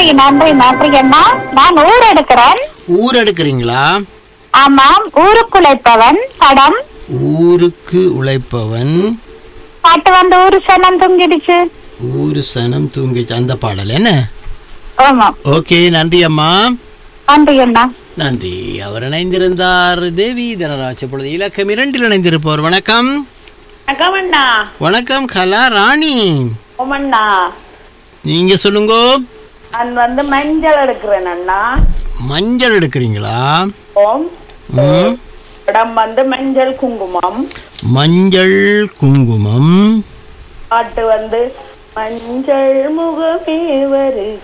நன்றி நன்றி அண்ணா நான் ஊர் எடுக்கிறேன் ஊர் எடுக்கிறீங்களா ஆமாம் ஊருக்குழைப்பவன் படம் ஊருக்கு உழைப்பவன் பாட்டு வந்து ஊரு சனம் தூங்கிடுச்சு ஊரு சனம் தூங்கிச்சு அந்த பாடல் என்ன ஆமாம் ஓகே நன்றி அம்மா நன்றி அண்ணா நன்றி அவர் இணைந்திருந்தார் தேவி தனராஜ் பொழுது இலக்கம் இரண்டில் இணைந்திருப்பவர் வணக்கம் அக்கவண்ணா வணக்கம் கலா ராணி ஓமண்ணா நீங்க சொல்லுங்க நான் வந்து மஞ்சள் எடுக்கிறேன் அண்ணா மஞ்சள் எடுக்கிறீங்களா ஓம் ம், இடம் வந்து மஞ்சள் குங்குமம் மஞ்சள் குங்குமம் பாட்டு வந்து மஞ்சள் முகமே வருக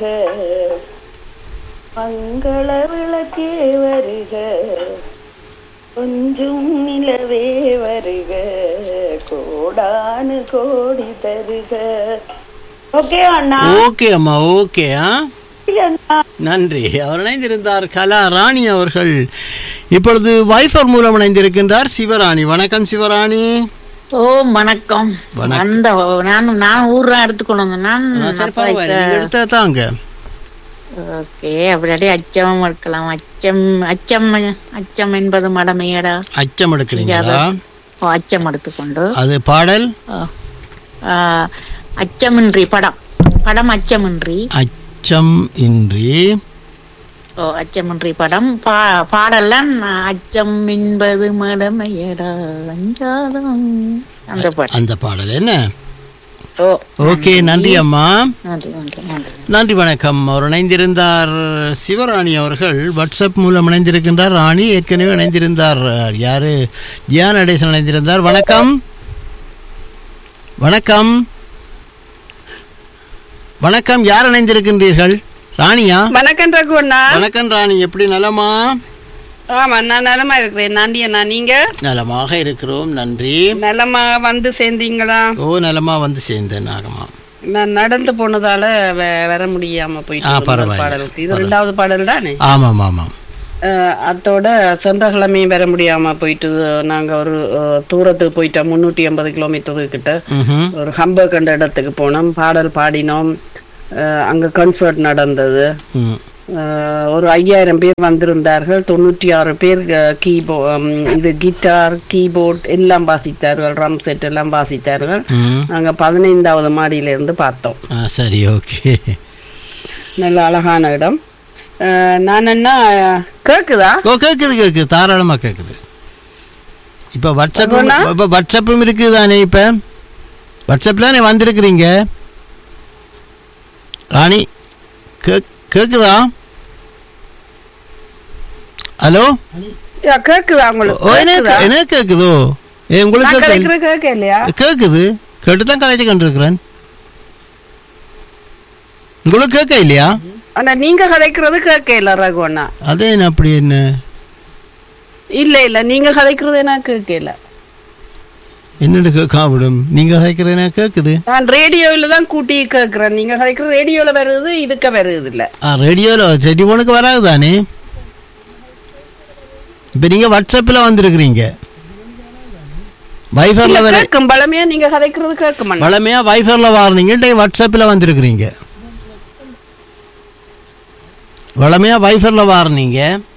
மங்கள விளக்கே வருக கொஞ்சம் நிலவே வருக கோடானு கோடி தருக ஓகே அண்ணா ஓகே அம்மா ஓகே ஆ அண்ணா நன்றி அவர் இணைந்திருந்தார் கலா ராணி அவர்கள் இப்பொழுது வைஃபர் மூலம் இணைந்திருக்கின்றார் சிவராணி வணக்கம் சிவராணி ஓ வணக்கம் வணக்கம். அந்த நான் நான் ஊர்ல எடுத்துக்கொண்டு வந்தேன் நான் ஆ, சரி பரவாயில்ல நீங்க எடுத்தா தாங்க ஓகே அப்படியே அச்சம் இருக்கலாம் அச்சம் அச்சம் அச்சம் என்பது மடமையடா அச்சம் எடுக்கிறீங்களா ஓ, அச்சம் எடுத்துக்கொண்டு அது பாடல் ஓ, ஆ, அச்சமின்றி படம் படம் அச்சமின்றி அச்சம் இன்றி ஓ அச்சமின்றி படம் பா பாடலாம் அச்சம் என்பது மடமையடா அஞ்சாதம் அந்த பாடம் அந்த பாடல் என்ன ஓ ஓகே நன்றி அம்மா நன்றி நன்றி நன்றி நன்றி வணக்கம் அவர் இணைந்திருந்தார் சிவராணி அவர்கள் வாட்ஸ்அப் மூலம் இணைந்திருக்கின்றார் ராணி ஏற்கனவே இணைந்திருந்தார் யாரு ஜியான் நடேசன் இணைந்திருந்தார் வணக்கம் வணக்கம் வணக்கம் யார் இணைந்திருக்கின்றீர்கள் ராணியா வணக்கம் ரகுவண்ணா வணக்கம் ராணி எப்படி நலமா ஆமா நான் நலமா இருக்கிறேன் நன்றி அண்ணா நீங்க நலமாக இருக்கிறோம் நன்றி நலமா வந்து சேர்ந்தீங்களா ஓ நலமா வந்து சேர்ந்தேன் நாகமா நான் நடந்து போனதால வ- வர முடியாம போயிட்டு ஆ, ஒரு நாள் பரவாயில்ல, பாடலுக்கு இது ரெண்டாவது பாடல் தானே ஆமாம் ஆமாம் அஹ், அத்தோட சென்ற கிழமையும் வர முடியாம போயிட்டு நாங்க ஒரு அஹ், தூரத்துக்கு போயிட்டோம் முன்னூத்தி ஐம்பது கிலோமீட்டர் கிட்ட ம்ஹும். ஒரு ஹம்பர்க் என்ற இடத்துக்கு போனோம் பாடல் பாடினோம் அஹ், அங்க கன்சர்ட் நடந்தது ம். அஹ், ஒரு ஐயாயிரம் பேர் வந்திருந்தார்கள் தொண்ணூற்றி ஆறு பேர் கீபோ இது கிட்டார் கீபோர்ட் எல்லாம் வாசித்தார்கள் ட்ரம் செட் எல்லாம் வாசித்தார்கள் ம். நாங்க பதினைந்தாவது மாடியில இருந்து பார்த்தோம் ஆ சரி ஓகே நல்ல அழகான இடம் அஹ், நான் என்ன கேக்குதா ஓ கேட்குது கேட்குது தாராளமாக கேட்குது இப்போ வாட்ஸ்அப்பும் இப்போ வாட்ஸ்அப்பும் இருக்குது தானே இப்போ வாட்ஸ்அப்பில் தானே வந்திருக்கிறீங்க ராணி கே கேட்குதா ஹலோ யா, கேக்குதா ஓ உங்களுக்கு என்ன கேக்குதா? என்ன கேட்குதோ ஏ உங்களுக்கு நான் கேட்கல கலைக்கிற கேட்க இல்லையா கேட்குது கேட்டு தான் கதைச்சு கண்டிருக்கிறேன் உங்களுக்கு கேட்க இல்லையா ஆனா நீங்க கதைக்கிறது கேட்க இல்ல ரகுவண்ணா அதே என்ன அப்படி என்ன இல்ல இல்ல நீங்க கதைக்கிறது எனக்கு கேட்க இல்ல என்னென்னு கேட்காம விடும் நீங்கள் கதைக்கிறது என்ன கேட்குது நான் ரேடியோல தான் கூட்டி கேக்குறேன் நீங்க கதைக்கிற ரேடியோல வருது இதுக்க வருது இல்ல ஆ ரேடியோவில் டெலிஃபோனுக்கு வராது தானே இப்போ நீங்கள் வாட்ஸ்அப்பில் வந்திருக்கிறீங்க வைஃபரில் வர கேட்கும் பழமையா நீங்க கதைக்கிறது கேட்கும் வளமையாக வைஃபரில் வாரீங்க வாட்ஸ்அப்பில் வந்திருக்கிறீங்க வளமையாக வைஃபரில் வாரனீங்க